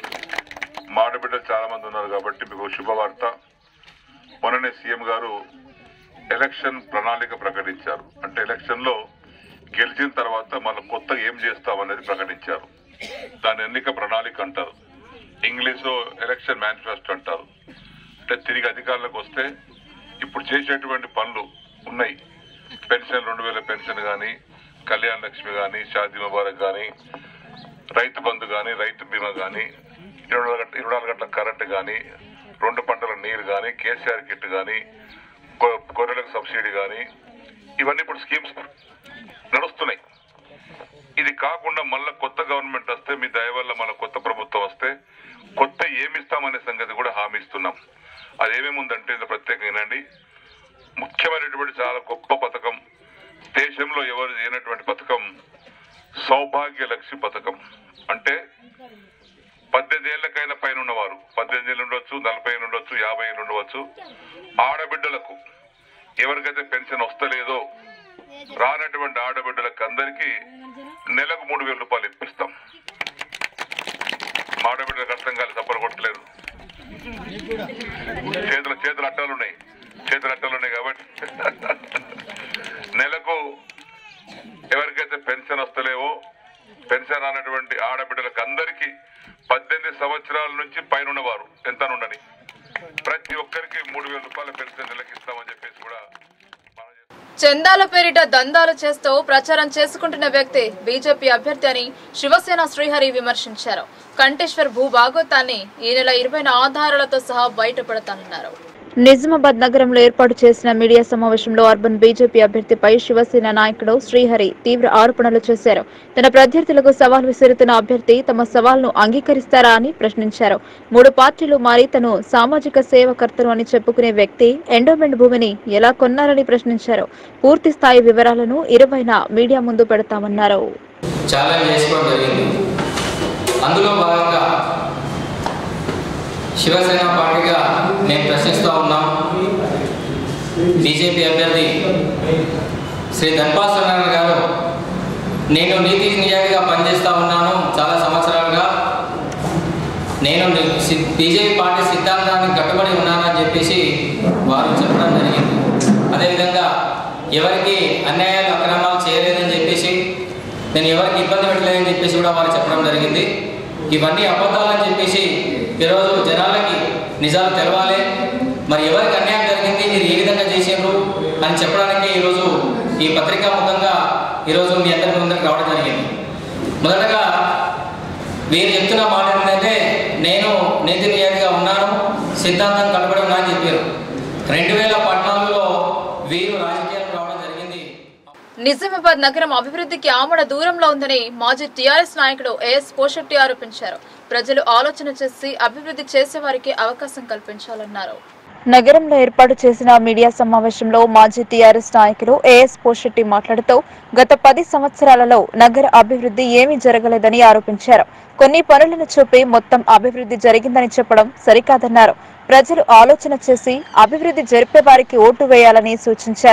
మా ఆడబిడ్డలు చాలా మంది ఉన్నారు కాబట్టి మీకు శుభవార్త మొన్ననే సీఎం గారు ఎలక్షన్ ప్రణాళిక ప్రకటించారు అంటే ఎలక్షన్ లో గెలిచిన తర్వాత మళ్ళీ కొత్తగా ఏం చేస్తామనేది ప్రకటించారు దాని ఎన్నిక ప్రణాళిక అంటారు ఇంగ్లీష్ ఎలక్షన్ మేనిఫెస్టో అంటారు అంటే తిరిగి అధికారంలోకి వస్తే ఇప్పుడు చేసేటువంటి పనులు ఉన్నాయి పెన్షన్ రెండు వేల పెన్షన్ కానీ కళ్యాణ లక్ష్మి కానీ షాదీ ముబారక్ కానీ రైతు బంధు కానీ రైతు బీమా కానీ ఇరవై నాలుగు గంటల ఇరవై నాలుగు గంటల కరెంటు కానీ రెండు పంటల నీరు కానీ కేసీఆర్ కిట్ కానీ గొ- గొర్రెలకు సబ్సిడీ కానీ ఇవన్నీ ఇప్పుడు స్కీమ్స్ నడుస్తున్నాయి ఇది కాకుండా మళ్ళా కొత్త గవర్నమెంట్ వస్తే మీ దయ వల్ల మన కొత్త ప్రభుత్వం వస్తే కొత్త ఏమిస్తామనే సంగతి కూడా హామీ ఇస్తున్నాం అదేమేమి ఉందంటే ఇది ప్రత్యేకంగా వినండి ముఖ్యమైనటువంటి చాలా గొప్ప పథకం దేశంలో ఎవరు చేయనటువంటి పథకం సౌభాగ్య లక్ష్మి పథకం అంటే పద్దెనిమిది ఏళ్లకైనా పైన ఉన్నవారు పద్దెనిమిది ఏళ్ళు ఉండొచ్చు నలభై ఏళ్ళు ఉండొచ్చు యాభై ఏళ్ళు ఉండవచ్చు ఆడబిడ్డలకు ఎవరికైతే పెన్షన్ వస్తలేదో రానటువంటి ఆడబిడ్డలకు అందరికీ నెలకు మూడు వేల రూపాయలు ఇప్పిస్తాం మా ఆడబిడ్డలకు అర్థం కాదు సబ్బరు కొట్టలేదు చేతుల చేతుల అట్టాలు ఉన్నాయి చేతుల అట్టాలు ఉన్నాయి కాబట్టి నెలకు ఎవరికైతే పెన్షన్ వస్తలేవో పెన్షన్ రానటువంటి ఆడబిడ్డలకు అందరికీ పద్దెనిమిది సంవత్సరాల నుంచి పైన ఉన్నవారు ఎంత ఉండని ప్రతి ఒక్కరికి మూడు వేల రూపాయల పెన్షన్ నెలకి ఇస్తామని చెప్పేసి కూడా చందాల పేరిట దందాలు చేస్తూ ప్రచారం చేసుకుంటున్న వ్యక్తి బీజేపీ అభ్యర్థి అని శివసేన శ్రీహరి విమర్శించారు కంటేశ్వర్ భూ భాగోతాన్ని ఈ నెల ఇరవై ఆధారాలతో సహా బయటపడతానన్నారు నిజామాబాద్ నగరంలో ఏర్పాటు చేసిన మీడియా సమావేశంలో అర్బన్ బీజేపీ అభ్యర్థిపై శివసేన నాయకుడు శ్రీహరి తీవ్ర ఆరోపణలు చేశారు తన ప్రత్యర్థులకు సవాల్ విసురుతున్న అభ్యర్థి తమ సవాల్ను అంగీకరిస్తారా అని ప్రశ్నించారు మూడు పార్టీలు మారి తను సామాజిక సేవకర్తను అని చెప్పుకునే వ్యక్తి ఎండోమెంట్ భూమిని ఎలా కొన్నారని ప్రశ్నించారు పూర్తి స్థాయి వివరాలను ఇరవైన మీడియా ముందు పెడతామన్నారు ఛాలెంజ్ చేసుకోవడం జరిగింది అందులో భాగంగా శివసేన పార్టీగా మేము ప్రశ్నిస్తూ ఉన్నాం బీజేపీ అభ్యర్థి శ్రీ ధన్పా సత్యనారాయణ గారు నేను నీతి నిజాయితీగా పనిచేస్తూ ఉన్నాను చాలా సంవత్సరాలుగా నేను బీజేపీ పార్టీ సిద్ధాంతానికి కట్టుబడి ఉన్నానని చెప్పేసి వారు చెప్పడం జరిగింది అదేవిధంగా ఎవరికి అన్యాయాలు అక్రమాలు చేయలేదని చెప్పేసి నేను ఎవరికి ఇబ్బంది పెట్టలేదని చెప్పేసి కూడా వారు చెప్పడం జరిగింది ఇవన్నీ అబద్ధాలని చెప్పేసి ఈరోజు జనాలకి నిజాలు తెలవాలి మరి ఎవరికి అన్యాయం జరిగింది మీరు ఏ విధంగా చేసిండ్రు అని చెప్పడానికి ఈరోజు ఈ పత్రికా ముఖంగా ఈరోజు మీ అందరి ముందరికి రావడం జరిగింది మొదటగా వీరు చెప్తున్న మాట ఏంటంటే నేను నీతి నిజాయితీగా ఉన్నాను సిద్ధాంతం కనబడి ఉన్నా అని చెప్పారు రెండు వేల పద్నాలుగులో వీరు రాజకీయాలకు రావడం జరిగింది నిజామాబాద్ నగరం అభివృద్ధికి ఆమడ దూరంలో ఉందని మాజీ టీఆర్ఎస్ నాయకుడు ఏఎస్ పోషెట్టి ఆరోపించారు ప్రజలు ఆలోచన చేసి అభివృద్ధి చేసే వారికి అవకాశం కల్పించాలన్నారు నగరంలో ఏర్పాటు చేసిన మీడియా సమావేశంలో మాజీ టీఆర్ఎస్ నాయకులు ఏఎస్ పోషెట్టి మాట్లాడుతూ గత పది సంవత్సరాలలో నగర అభివృద్ధి ఏమీ జరగలేదని ఆరోపించారు కొన్ని పనులను చూపి మొత్తం అభివృద్ధి జరిగిందని చెప్పడం సరికాదన్నారు ప్రజలు ఆలోచన చేసి అభివృద్ధి జరిపే వారికి ఓటు వేయాలని సూచించారు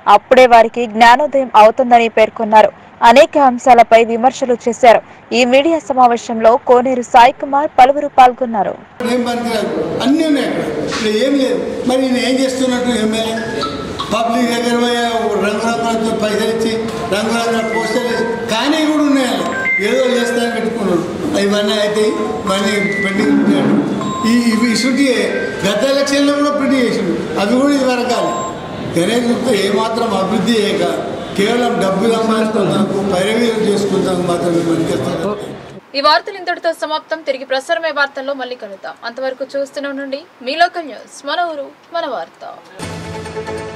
అప్పుడే వారికి జ్ఞానోదయం అవుతుందని పేర్కొన్నారు అనేక అంశాలపై విమర్శలు చేశారు ఈ మీడియా సమావేశంలో కోనేరు సాయి కుమార్ పలువురు పాల్గొన్నారు ఏం పనికిరాదు అన్నీ ఉన్నాయి అక్కడ ఇక్కడ ఏం లేదు మరి నేను ఏం చేస్తున్నట్టు ఎమ్మెల్యే పబ్లిక్ దగ్గర పోయి రంగురంగులతో పైసలు ఇచ్చి రంగురంగుల పోస్టర్లు వేసి కానీ కూడా ఉన్నాయి అలా. ఏదో చేస్తాను పెట్టుకున్నాడు ఇవన్నీ అయితే ఇవన్నీ పెండింగ్ ఉన్నాడు ఈ ఇవి ఇసుటి గత ఎలక్షన్లో కూడా ప్రింట్ చేసిండు అవి కూడా ఇది వరకాలి గణేష్ గుప్తా ఏమాత్రం అభివృద్ధి చేయక కేవలం డబ్బులు సంపాదించుకుంటాకు పైరవీలు చేసుకుంటాకు మాత్రమే పనిచేస్తారు ఈ వార్తలు ఇంతటితో సమాప్తం తిరిగి ప్రసారమే వార్తల్లో మళ్ళీ కలుద్దాం అంతవరకు చూస్తూనే ఉండండి మీ లోకల్ న్యూస్ మన ఊరు మన వార్త